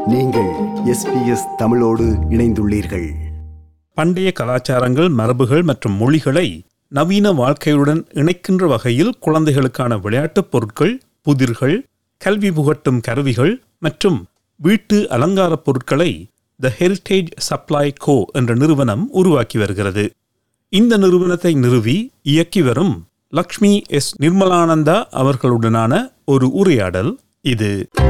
நீங்கள் எஸ்பிஎஸ் தமிழோடு இணைந்துள்ளீர்கள் பண்டைய கலாச்சாரங்கள் மரபுகள் மற்றும் மொழிகளை நவீன வாழ்க்கையுடன் இணைக்கின்ற வகையில் குழந்தைகளுக்கான விளையாட்டுப் பொருட்கள் புதிர்கள் கல்வி புகட்டும் கருவிகள் மற்றும் வீட்டு அலங்காரப் பொருட்களை த ஹெரிட்டேஜ் சப்ளை கோ என்ற நிறுவனம் உருவாக்கி வருகிறது இந்த நிறுவனத்தை நிறுவி இயக்கி வரும் லக்ஷ்மி எஸ் நிர்மலானந்தா அவர்களுடனான ஒரு உரையாடல் இது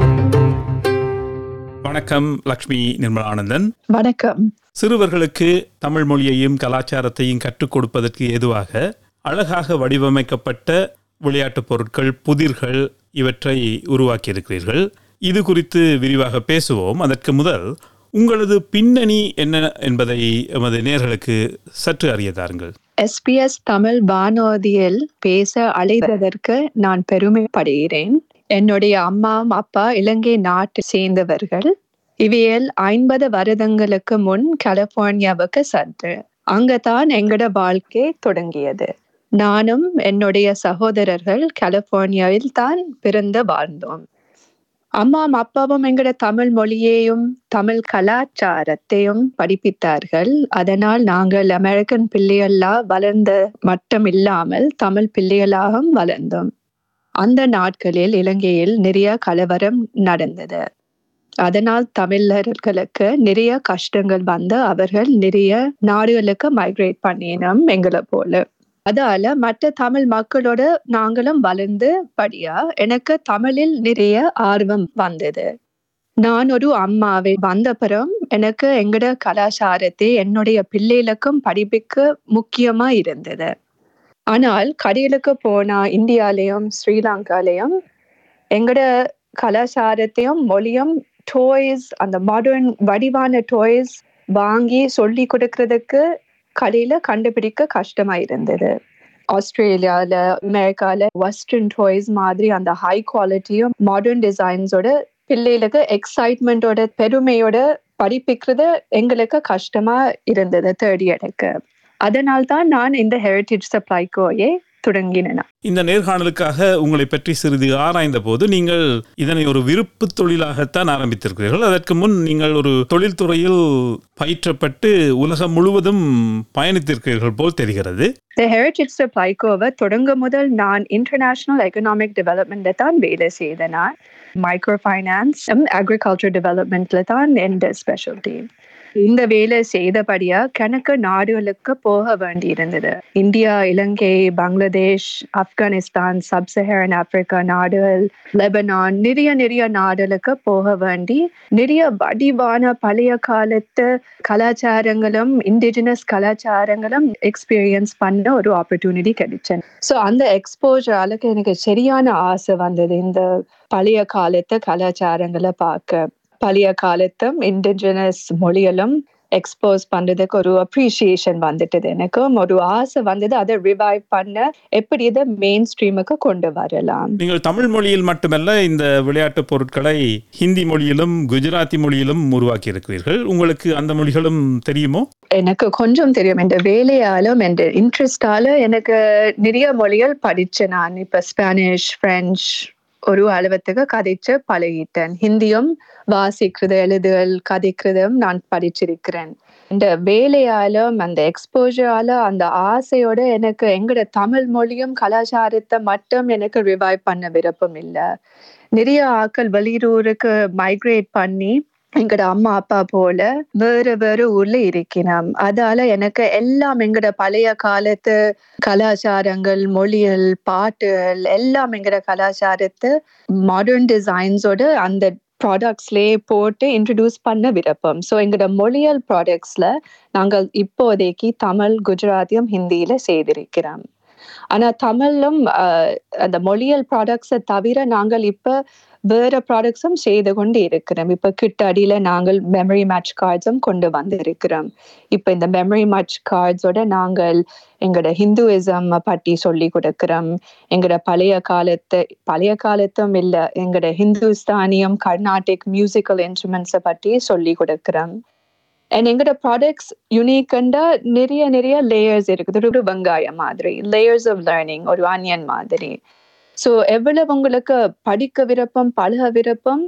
வணக்கம் லக்ஷ்மி நிர்மலானந்தன் வணக்கம் சிறுவர்களுக்கு தமிழ் மொழியையும் கலாச்சாரத்தையும் கற்றுக் கொடுப்பதற்கு ஏதுவாக அழகாக வடிவமைக்கப்பட்ட விளையாட்டுப் பொருட்கள் புதிர்கள் இவற்றை உருவாக்கியிருக்கிறீர்கள் இது குறித்து விரிவாக பேசுவோம் அதற்கு முதல் உங்களது பின்னணி என்ன என்பதை எமது நேர்களுக்கு சற்று அறிய தாருங்கள் எஸ்பிஎஸ் தமிழ் வானொலியில் பேச அழைத்ததற்கு நான் பெருமைப்படுகிறேன் என்னுடைய அம்மா அப்பா இலங்கை நாட்டை சேர்ந்தவர்கள் இவையில் ஐம்பது வருடங்களுக்கு முன் கலிபோர்னியாவுக்கு சென்று அங்கதான் எங்களோட வாழ்க்கை தொடங்கியது நானும் என்னுடைய சகோதரர்கள் கலிபோர்னியாவில் தான் பிறந்து வாழ்ந்தோம் அம்மாவும் அப்பாவும் எங்களோட தமிழ் மொழியையும் தமிழ் கலாச்சாரத்தையும் படிப்பித்தார்கள் அதனால் நாங்கள் அமெரிக்கன் பிள்ளைகளா வளர்ந்த மட்டும் இல்லாமல் தமிழ் பிள்ளைகளாகவும் வளர்ந்தோம் அந்த நாட்களில் இலங்கையில் நிறைய கலவரம் நடந்தது அதனால் தமிழர்களுக்கு நிறைய கஷ்டங்கள் வந்து அவர்கள் நிறைய நாடுகளுக்கு மைக்ரேட் பண்ணினோம் எங்களை போல அதால மற்ற தமிழ் மக்களோட நாங்களும் வளர்ந்து படியா எனக்கு தமிழில் நிறைய ஆர்வம் வந்தது நான் ஒரு அம்மாவை வந்தப்புறம் எனக்கு எங்கட கலாச்சாரத்தை என்னுடைய பிள்ளைகளுக்கும் படிப்புக்க முக்கியமா இருந்தது ஆனால் கடைகளுக்கு போனா இந்தியாலயும் ஸ்ரீலங்காலயும் எங்கட கலாச்சாரத்தையும் மொழியும் டாய்ஸ் அந்த மாடர்ன் வடிவான டாய்ஸ் வாங்கி சொல்லி கொடுக்கறதுக்கு கடையில கண்டுபிடிக்க கஷ்டமா இருந்தது ஆஸ்திரேலியால அமெரிக்கால வெஸ்டர்ன் டாய்ஸ் மாதிரி அந்த ஹை குவாலிட்டியும் மாடர்ன் டிசைன்ஸோட பிள்ளைகளுக்கு எக்ஸைட்மெண்டோட பெருமையோட படிப்பிக்கிறது எங்களுக்கு கஷ்டமா இருந்தது தேர்ட் இயருக்கு அதனால் தான் நான் இந்த ஹெரிட்டேஜ் சப்ளைக்கோயே தொடங்கினேன் இந்த நேர்காணலுக்காக உங்களை பற்றி சிறிது ஆராய்ந்த போது நீங்கள் இதனை ஒரு விருப்பு தொழிலாகத்தான் ஆரம்பித்திருக்கிறீர்கள் அதற்கு முன் நீங்கள் ஒரு தொழில்துறையில் பயிற்றப்பட்டு உலகம் முழுவதும் பயணித்திருக்கிறீர்கள் போல் தெரிகிறது இந்த ஹெரிட்டேஜ் சப்ளைக்கோவை தொடங்க முதல் நான் இன்டர்நேஷனல் எக்கனாமிக் டெவலப்மெண்ட்ல தான் வேலை செய்தேன் நான் மைக்ரோ ஃபைனான்ஸ் அக்ரிகல்ச்சர் டெவலப்மெண்ட்ல தான் எந்த ஸ்பெஷாலிட்டி இந்த வேலை செய்தபடியா கணக்கு நாடுகளுக்கு போக வேண்டி இருந்தது India Ilangai Bangladesh Afghanistan sub Saharan Africa நாடுகள் லெபனான் நிறைய நிறைய நாடுகளுக்கு போக வேண்டி நிறைய வடிவான பழைய காலத்து கலாச்சாரங்களும் இண்டிஜினஸ் கலாச்சாரங்களும் எக்ஸ்பீரியன்ஸ் பண்ண ஒரு ஆப்பர்ச்சுனிட்டி கிடைச்சேன் ஸோ அந்த எக்ஸ்போஜராலுக்கு எனக்கு சரியான ஆசை வந்தது இந்த பழைய காலத்து கலாச்சாரங்களை பார்க்க பழைய காலத்தும் இண்டிஜினஸ் மொழிகளும் எக்ஸ்போஸ் பண்றதுக்கு ஒரு அப்ரிசியேஷன் வந்துட்டது எனக்கும் ஒரு ஆசை வந்தது அதை ரிவைவ் பண்ண எப்படி இதை மெயின் ஸ்ட்ரீமுக்கு கொண்டு வரலாம் நீங்கள் தமிழ் மொழியில் மட்டுமல்ல இந்த விளையாட்டுப் பொருட்களை ஹிந்தி மொழியிலும் குஜராத்தி மொழியிலும் உருவாக்கி இருக்கிறீர்கள் உங்களுக்கு அந்த மொழிகளும் தெரியுமோ எனக்கு கொஞ்சம் தெரியும் இந்த வேலையாலும் இந்த இன்ட்ரெஸ்டால எனக்கு நிறைய மொழிகள் படிச்சேன் நான் இப்ப ஸ்பானிஷ் பிரெஞ்சு ஒரு அளவத்துக்கு கதைச்சு பழகிட்டேன் ஹிந்தியும் வாசிக்கிறது எழுதுதல் கதைக்கிறதும் நான் படிச்சிருக்கிறேன் இந்த வேலையாலும் அந்த எக்ஸ்போஜரால அந்த ஆசையோட எனக்கு எங்கட தமிழ் மொழியும் கலாச்சாரத்தை மட்டும் எனக்கு ரிவைவ் பண்ண விருப்பம் இல்லை நிறைய ஆக்கள் வெளியூருக்கு மைக்ரேட் பண்ணி எங்கட அம்மா அப்பா போல வேற வேற ஊர்ல இருக்கிறோம் அதால எனக்கு எல்லாம் எங்கட பழைய காலத்து கலாச்சாரங்கள் மொழிகள் பாட்டுகள் எல்லாம் எங்கட கலாச்சாரத்தை மாடர்ன் டிசைன்ஸோட அந்த ப்ராடக்ட்ஸ்லேயே போட்டு இன்ட்ரடியூஸ் பண்ண விருப்பம் ஸோ எங்களோட மொழியல் ப்ராடக்ட்ஸில் நாங்கள் இப்போதைக்கு தமிழ் குஜராத்தியும் ஹிந்தியில செய்திருக்கிறோம் ஆனா தமிழும் அந்த மொழியல் ப்ராடக்ட்ஸை தவிர நாங்கள் இப்ப வேற ப்ராடக்ட்ஸும் செய்து கொண்டு இருக்கிறோம் இப்ப கிட்ட அடியில நாங்கள் மெமரி மேட்ச் கார்ட்ஸும் கொண்டு வந்திருக்கிறோம் இப்ப இந்த மெமரி மேட்ச் கார்ட்ஸோட நாங்கள் எங்களோட ஹிந்துவிசம் பற்றி சொல்லி கொடுக்கிறோம் எங்களோட பழைய காலத்து பழைய காலத்தும் இல்ல எங்களோட ஹிந்துஸ்தானியம் கர்நாடிக் மியூசிக்கல் இன்ஸ்ட்ருமெண்ட்ஸை பற்றி சொல்லி கொடுக்கிறோம் அண்ட் எங்களோட ப்ராடக்ட்ஸ் யூனிக்கண்டா நிறைய நிறைய லேயர்ஸ் இருக்குது ஒரு வெங்காயம் மாதிரி லேயர்ஸ் ஆஃப் லேர்னிங் ஒரு ஆனியன் மாதிரி ஸோ எவ்வளவு உங்களுக்கு படிக்க விருப்பம் பழக விருப்பம்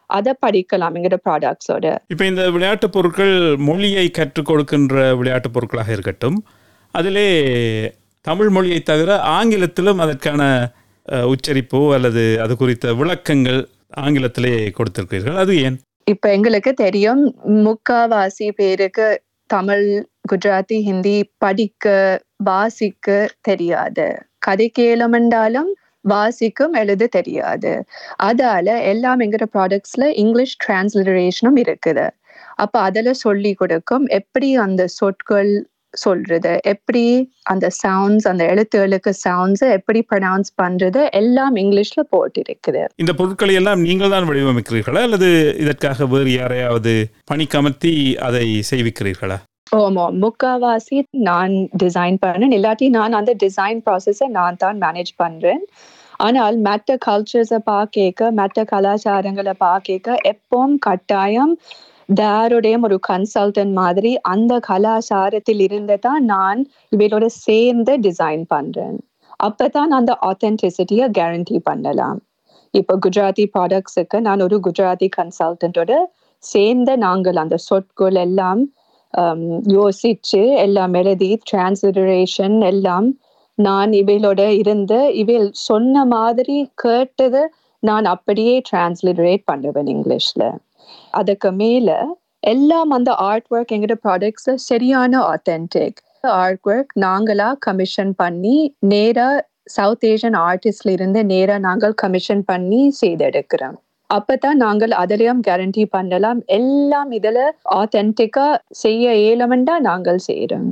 அதை படிக்கலாம் எங்களோட ப்ராடக்ட்ஸோட இப்போ இந்த விளையாட்டுப் பொருட்கள் மொழியை கற்றுக் கொடுக்கின்ற விளையாட்டுப் பொருட்களாக இருக்கட்டும் அதிலே தமிழ் மொழியை தவிர ஆங்கிலத்திலும் அதற்கான அஹ், உச்சரிப்போ அல்லது அது குறித்த விளக்கங்கள் ஆங்கிலத்திலே கொடுத்திருக்கிறீர்கள் அது ஏன் இப்ப எங்களுக்கு தெரியும் முக்காவாசி பேருக்கு தமிழ் குஜராத்தி ஹிந்தி படிக்க வாசிக்க தெரியாது கதை கேளுமென்றாலும் வாசிக்கும் எழுத தெரியாது அதால எல்லாம் எங்கிற ப்ராடக்ட்ஸ்ல இங்கிலீஷ் டிரான்ஸ்லிட்டரேஷனும் இருக்குது அப்ப அதுல சொல்லி கொடுக்கும் எப்படி அந்த சொற்கள் சொல்றது எப்படி அந்த சவுண்ட்ஸ் அந்த எழுத்துகளுக்கு சவுண்ட்ஸ் எப்படி ப்ரொனவுன்ஸ் பண்றது எல்லாம் இங்கிலீஷ்ல போட்டிருக்குது இந்த பொருட்களை எல்லாம் நீங்கள் தான் வடிவமைக்கிறீர்களா அல்லது இதற்காக வேறு யாரையாவது பணிக்கமர்த்தி அதை செய்விக்கிறீர்களா ஆமா முக்காவாசி நான் டிசைன் பண்ணேன் இல்லாட்டி நான் அந்த டிசைன் ப்ராசஸை நான் தான் மேனேஜ் பண்றேன் ஆனால் மற்ற கல்ச்சர்ஸை பார்க்க மற்ற கலாச்சாரங்களை பார்க்க எப்பவும் கட்டாயம் தாருடையும் ஒரு கன்சல்டன்ட் மாதிரி அந்த கலாச்சாரத்தில் இருந்து தான் நான் இவரோட சேர்ந்து டிசைன் பண்றேன் அப்பதான் அந்த ஆத்தென்டிசிட்டியை கேரண்டி பண்ணலாம் இப்போ குஜராத்தி ப்ராடக்ட்ஸுக்கு நான் ஒரு குஜராத்தி கன்சல்டன்ட்டோட சேர்ந்து நாங்கள் அந்த சொற்கள் எல்லாம் um, யோசிச்சு எல்லாம் எழுதி டிரான்ஸ்லிட்டரேஷன் எல்லாம் நான் இவையோட இருந்து இவையில் சொன்ன மாதிரி கேட்டது நான் அப்படியே டிரான்ஸ்லிட்டரேட் பண்ணுவேன் இங்கிலீஷ்ல அதுக்கு மேல எல்லாம் அந்த ஆர்ட் ஒர்க் எங்கிட்ட ப்ராடக்ட்ஸ்ல சரியான ஆத்தென்டிக் ஆர்ட் ஒர்க் நாங்களா கமிஷன் பண்ணி நேரா சவுத் ஏஷியன் ஆர்டிஸ்ட்ல இருந்து நேரா நாங்கள் கமிஷன் பண்ணி செய்தெடுக்கிறோம் அப்பதான் நாங்கள் அதிலையும் கேரண்டி பண்ணலாம் எல்லாம் இதுல ஆத்தென்டிக்கா செய்ய இயலுமெண்டா நாங்கள் செய்யறோம்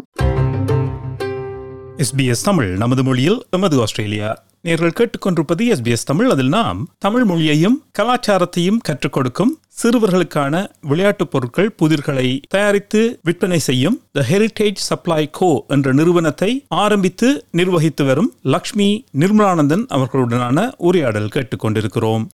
எஸ்பிஎஸ் தமிழ் நமது மொழியில் எமது ஆஸ்திரேலியா நேர்கள் கேட்டுக்கொண்டிருப்பது எஸ்பிஎஸ் தமிழ் அதில் நாம் தமிழ் மொழியையும் கலாச்சாரத்தையும் கற்றுக் கொடுக்கும் சிறுவர்களுக்கான விளையாட்டுப் பொருட்கள் புதிர்களை தயாரித்து விற்பனை செய்யும் த ஹெரிட்டேஜ் சப்ளை கோ என்ற நிறுவனத்தை ஆரம்பித்து நிர்வகித்து வரும் லக்ஷ்மி நிர்மலானந்தன் அவர்களுடனான உரையாடல் கேட்டுக்கொண்டிருக்கிறோம்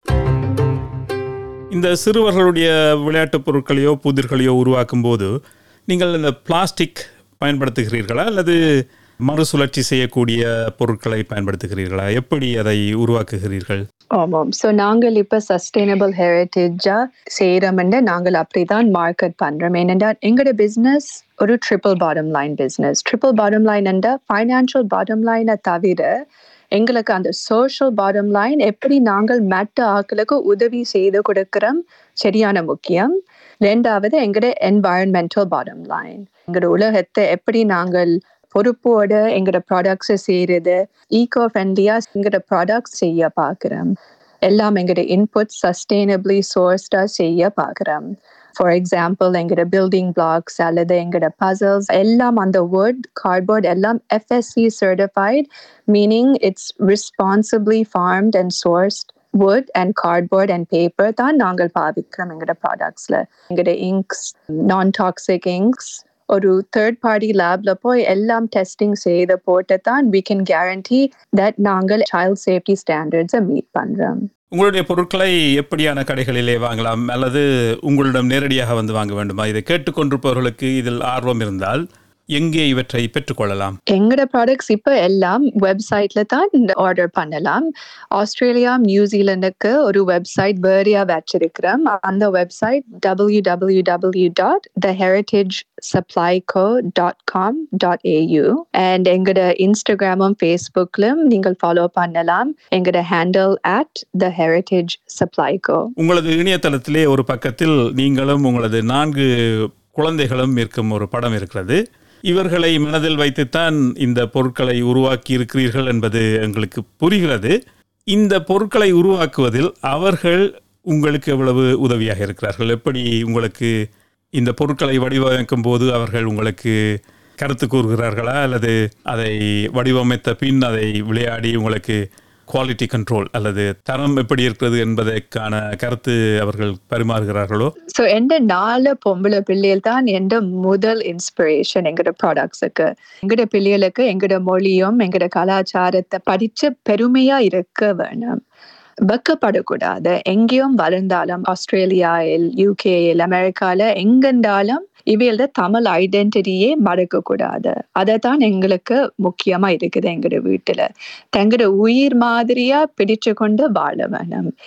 இந்த சிறுவர்களுடைய விளையாட்டுப் பொருட்களையோ புதிர்களையோ உருவாக்கும் போது நீங்கள் இந்த பிளாஸ்டிக் பயன்படுத்துகிறீர்களா அல்லது மறுசுழற்சி செய்யக்கூடிய பொருட்களை பயன்படுத்துகிறீர்களா எப்படி அதை உருவாக்குகிறீர்கள் ஆமாம் ஸோ நாங்கள் இப்ப சஸ்டைனபிள் ஹெரிட்டேஜா செய்யறோம்னு நாங்கள் அப்படிதான் மார்க்கெட் பண்றோம் ஏனென்றால் எங்களோட பிசினஸ் ஒரு triple bottom line business triple bottom line என்ற ஃபைனான்சியல் பாட்டம் லைனை தவிர எங்களுக்கு அந்த சோஷியல் பாட்டம் லைன் எப்படி நாங்கள் மற்ற ஆட்களுக்கு உதவி செய்து கொடுக்கிறோம் சரியான முக்கியம் ரெண்டாவது எங்களோட என்வாயன்மெண்டல் பாட்டம் லைன் எங்களோட உலகத்தை எப்படி நாங்கள் பொறுப்போட எங்களோட ப்ராடக்ட்ஸை செய்யறது ஈகோ ஃப்ரெண்ட்லியா எங்களோட ப்ராடக்ட்ஸ் செய்ய பார்க்குறோம் எல்லாம் எங்களோட இன்புட் சஸ்டைனபிளி சோர்ஸ்டா செய்ய பார்க்குறோம் ஃபார் எக்ஸாம்பிள் எங்களோட பில்டிங் பிளாக்ஸ் அல்லது எங்களோட பசல்ஸ் எல்லாம் அந்த வுட் கார்ட்போர்ட் எல்லாம் FSC certified meaning it's responsibly farmed and sourced wood and cardboard and paper தான் நாங்கள் பாவிக்கிறோம் எங்களோட ப்ராடக்ட்ஸ்ல எங்களோட இங்க்ஸ் நான் டாக்ஸிக் இங்க்ஸ் ஒரு தேர்ட் பார்ட்டி லேப்ல போய் எல்லாம் டெஸ்டிங் செய்த போட்டு தான் வி கேன் கேரண்டி தட் நாங்கள் சைல்ட் சேஃப்டி ஸ்டாண்டர்ட்ஸை மீட் பண்றோம் உங்களுடைய பொருட்களை எப்படியான கடைகளிலே வாங்கலாம் அல்லது உங்களிடம் நேரடியாக வந்து வாங்க வேண்டுமா இதை கேட்டுக்கொண்டிருப்பவர்களுக்கு இதில் ஆர்வம் இருந்தால் எங்கே இவற்றை பெற்றுக்கொள்ளலாம் எங்களோட ப்ராடக்ட்ஸ் இப்போ எல்லாம் வெப்சைட்ல தான் ஆர்டர் பண்ணலாம் ஆஸ்திரேலியா நியூசிலாந்துக்கு ஒரு வெப்சைட் வேறையா வச்சிருக்கிறோம் அந்த website W W W dot the heritage supply co dot com dot AU and எங்களோட இன்ஸ்டாகிராமும் ஃபேஸ்புக்லும் நீங்கள் ஃபாலோ பண்ணலாம் எங்களோட handle at the heritage supply co உங்களது இணையதளத்திலே ஒரு பக்கத்தில் நீங்களும் உங்களது நான்கு குழந்தைகளும் இருக்கும் ஒரு படம் இருக்கிறது இவர்களை மனதில் வைத்துத்தான் இந்த பொருட்களை உருவாக்கி இருக்கிறீர்கள் என்பது எங்களுக்கு புரிகிறது இந்த பொருட்களை உருவாக்குவதில் அவர்கள் உங்களுக்கு எவ்வளவு உதவியாக இருக்கிறார்கள் எப்படி உங்களுக்கு இந்த பொருட்களை வடிவமைக்கும் போது அவர்கள் உங்களுக்கு கருத்து கூறுகிறார்களா அல்லது அதை வடிவமைத்த பின் அதை விளையாடி உங்களுக்கு குவாலிட்டி கண்ட்ரோல் அல்லது தரம் எப்படி இருக்கிறது என்பதற்கான கருத்து அவர்கள் பரிமாறுகிறார்களோ ஸோ எந்த நாலு பொம்பளை பிள்ளைகள் தான் எந்த முதல் இன்ஸ்பிரேஷன் எங்களோட ப்ராடக்ட்ஸுக்கு எங்களோட பிள்ளைகளுக்கு எங்களோட மொழியும் எங்களோட கலாச்சாரத்தை படிச்சு பெருமையா இருக்க வேணும் வெக்கப்படக்கூடாது எங்கேயும் வளர்ந்தாலும் ஆஸ்திரேலியாவில் யூகேயில் அமெரிக்கால எங்கெண்டாலும் இவையோட தமிழ் ஐடென்டிட்டியே மறக்க கூடாது அதை தான் எங்களுக்கு முக்கியமா இருக்குது எங்களோட வீட்டுல தங்களோட உயிர் மாதிரியா பிடிச்சு கொண்டு வாழ வேணும்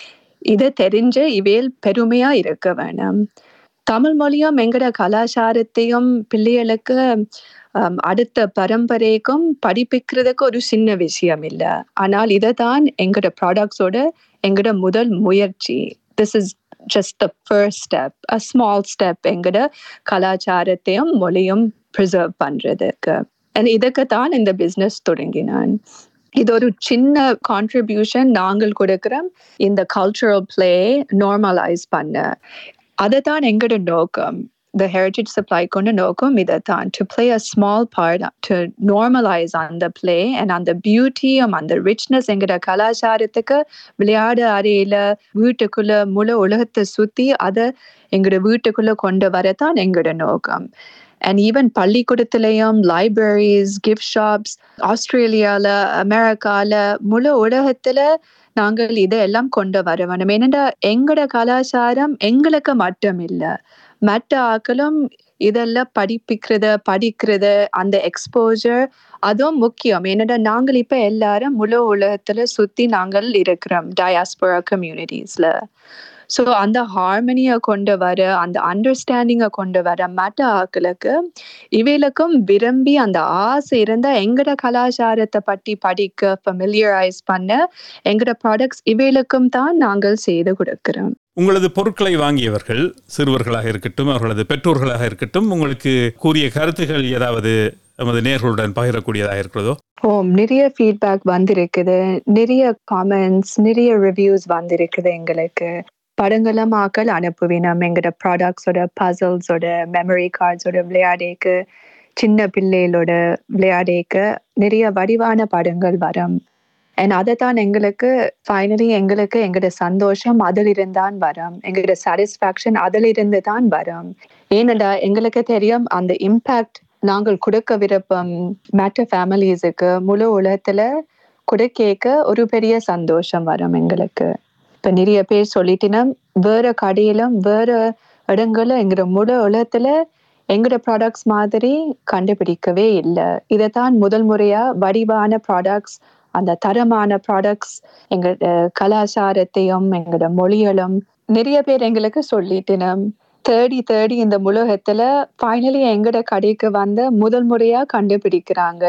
இதை தெரிஞ்சு இவையில் பெருமையா இருக்க வேணும் தமிழ் மொழியும் எங்கட கலாச்சாரத்தையும் பிள்ளைகளுக்கு ஆம், அடுத்த பரம்பரைக்கும் படிப்பிக்கிறதுக்கு ஒரு சின்ன விஷயம் இல்ல ஆனால் இதை தான் எங்கட ப்ராடக்ட்ஸோட எங்கட முதல் முயற்சி this is just the first step a small step எங்கட கலாச்சாரத்தையும் மொழியும் ப்ரிசர்வ் பண்றதுக்கு And இதுக்கு தான் இந்த பிசினஸ் தொடங்கினான் இது ஒரு சின்ன கான்ட்ரிபியூஷன் நாங்கள் கொடுக்கிறோம் இந்த கல்ச்சுரல் பிளே நார்மலைஸ் பண்ண அதை தான் எங்களோட நோக்கம் the heritage supply கொண்ட நோக்கம் இதை தான் to play a small part to normalize அந்த play and அந்த beauty அந்த richness எங்கட கலாச்சாரத்துக்கு விளையாடு அறையில வீட்டுக்குள்ள முழு உலகத்தை சுத்தி அதை எங்கட வீட்டுக்குள்ள கொண்டு வரதான் எங்கட நோக்கம் அண்ட் ஈவன் பள்ளிக்கூடத்திலையும் லைப்ரரிஸ் கிஃப்ட் ஷாப்ஸ் ஆஸ்திரேலியால அமெரிக்கால முழு உலகத்துல நாங்கள் இதெல்லாம் கொண்டு வர வேண்டும் ஏனென்றா எங்கட கலாச்சாரம் எங்களுக்கு மட்டும் இல்ல மற்ற ஆக்களும் இதெல்லாம் படிப்பிக்கிறது படிக்கிறது அந்த எக்ஸ்போஜர் அதுவும் முக்கியம் ஏன்னா நாங்கள் இப்ப எல்லாரும் முழு உலகத்துல சுத்தி நாங்கள் இருக்கிறோம் டயாஸ்போரா கம்யூனிட்டிஸ்ல ஸோ அந்த ஹார்மனியை கொண்டு வர அந்த அண்டர்ஸ்டாண்டிங்கை கொண்டு வர மற்ற ஆக்களுக்கு இவைகளுக்கும் விரும்பி அந்த ஆசை இருந்தா எங்கட கலாச்சாரத்தை பற்றி படிக்க ஃபெமிலியரைஸ் பண்ண எங்கட ப்ராடக்ட்ஸ் இவைகளுக்கும் தான் நாங்கள் செய்து கொடுக்கிறோம் உங்களது பொருட்களை வாங்கியவர்கள் சிறுவர்களாக இருக்கட்டும் அவர்களது பெற்றோர்களாக இருக்கட்டும் உங்களுக்கு கூறிய கருத்துகள் ஏதாவது நமது நேர்களுடன் பகிரக்கூடியதாக இருக்கிறதோ ஓம் நிறைய ஃபீட்பேக் வந்திருக்குது நிறைய காமெண்ட்ஸ் நிறைய ரிவ்யூஸ் வந்திருக்குது எங்களுக்கு படங்களும் ஆக்கள் அனுப்புவினோம் எங்களோட ப்ராடக்ட்ஸோட பசல்ஸோட மெமரி கார்ட்ஸோட விளையாடேக்கு சின்ன பிள்ளைகளோட விளையாடேக்கு நிறைய வடிவான படங்கள் வரும் அண்ட் அதை தான் எங்களுக்கு ஃபைனலி எங்களுக்கு எங்களோட சந்தோஷம் அதிலிருந்து தான் வரும் எங்களோட சாட்டிஸ்ஃபேக்ஷன் அதிலிருந்து தான் வரும் ஏனடா எங்களுக்கு தெரியும் அந்த இம்பேக்ட் நாங்கள் கொடுக்க விருப்பம் மேட்ட ஃபேமிலிஸுக்கு முழு உலகத்துல கொடுக்க ஒரு பெரிய சந்தோஷம் வரும் எங்களுக்கு இப்ப நிறைய பேர் சொல்லிட்டினா வேற கடையிலும் வேற இடங்களும் எங்கிற முழு உலகத்துல எங்களோட ப்ராடக்ட்ஸ் மாதிரி கண்டுபிடிக்கவே இல்லை இதைத்தான் முதல் முறையா வடிவான ப்ராடக்ட்ஸ் அந்த தரமான ப்ராடக்ட்ஸ் எங்களோட கலாச்சாரத்தையும் எங்களோட மொழிகளும் நிறைய பேர் எங்களுக்கு சொல்லிட்டினோம் தேடி தேடி இந்த உலகத்துல ஃபைனலி எங்கட கடைக்கு வந்த முதல் முறையா கண்டுபிடிக்கிறாங்க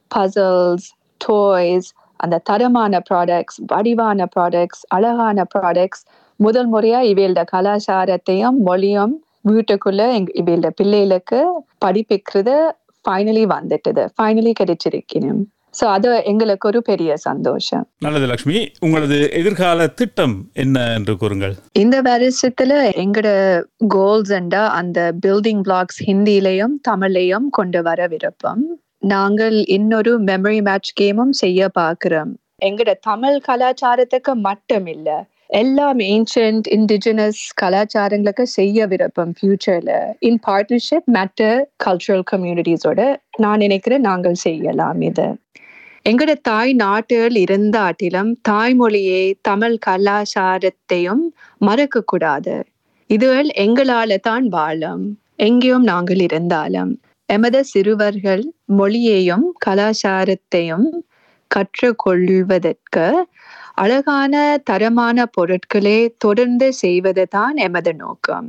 பசல்ஸ் டாய்ஸ் அந்த தரமான ப்ராடக்ட்ஸ் வடிவான ப்ராடக்ட்ஸ் அழகான ப்ராடக்ட்ஸ் முதல் முறையா இவையோட கலாச்சாரத்தையும் மொழியும் வீட்டுக்குள்ள எங்க இவையோட பிள்ளைகளுக்கு படிப்பிக்கிறது ஃபைனலி வந்துட்டுது ஃபைனலி கிடைச்சிருக்கணும் ஸோ அது எங்களுக்கு ஒரு பெரிய சந்தோஷம் நல்லது லக்ஷ்மி உங்களது எதிர்கால திட்டம் என்ன என்று கூறுங்கள் இந்த வருஷத்துல எங்கட கோல்ஸ் அண்டா அந்த பில்டிங் பிளாக்ஸ் ஹிந்திலையும் தமிழ்லையும் கொண்டு வர விருப்பம் நாங்கள் இன்னொரு மெமரி மேட்ச் கேமும் செய்ய பார்க்கிறோம் எங்கட தமிழ் கலாச்சாரத்துக்கு மட்டும் இல்ல எல்லாம் ஏன்ஷியன்ட் இண்டிஜினஸ் கலாச்சாரங்களுக்கு செய்ய விருப்பம் ஃபியூச்சர்ல இன் பார்ட்னர்ஷிப் மற்ற கல்ச்சுரல் கம்யூனிட்டிஸோட நான் நினைக்கிறேன் நாங்கள் செய்யலாம் இது எங்கட தாய் நாட்டுகள் இருந்தாட்டிலும் தாய்மொழியை தமிழ் கலாச்சாரத்தையும் மறக்க கூடாது இதுகள் எங்களால தான் வாழும் எங்கேயும் நாங்கள் இருந்தாலும் எமது சிறுவர்கள் மொழியையும் கலாச்சாரத்தையும் கற்றுக்கொள்வதற்கு அழகான தரமான பொருட்களை தொடர்ந்து செய்வது தான் எமது நோக்கம்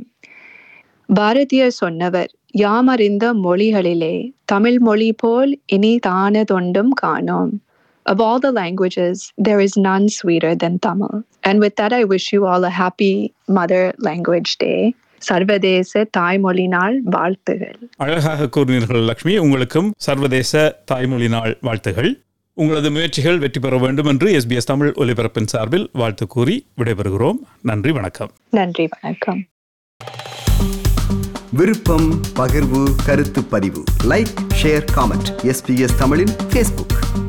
பாரதியர் சொன்னவர் யாமறிந்த மொழிகளிலே தமிழ் மொழி போல் இனி தானதொண்டும் காணோம் Of all the languages, there is none sweeter than Tamil. And with that, I wish you all a happy Mother Language Day. சர்வதேச தாய்மொழி நாள் வாழ்த்துகள் அழகாக கூறினீர்கள் லக்ஷ்மி உங்களுக்கும் சர்வதேச தாய்மொழி நாள் வாழ்த்துகள் உங்களது முயற்சிகள் வெற்றி பெற வேண்டும் என்று எஸ்பிஎஸ் தமிழ் ஒலிபரப்பின் சார்பில் வாழ்த்து கூறி விடைபெறுகிறோம் நன்றி வணக்கம் நன்றி வணக்கம் விருப்பம் பகிர்வு கருத்து பதிவு லைக் ஷேர் காமெண்ட் எஸ்பிஎஸ் தமிழின் ஃபேஸ்புக்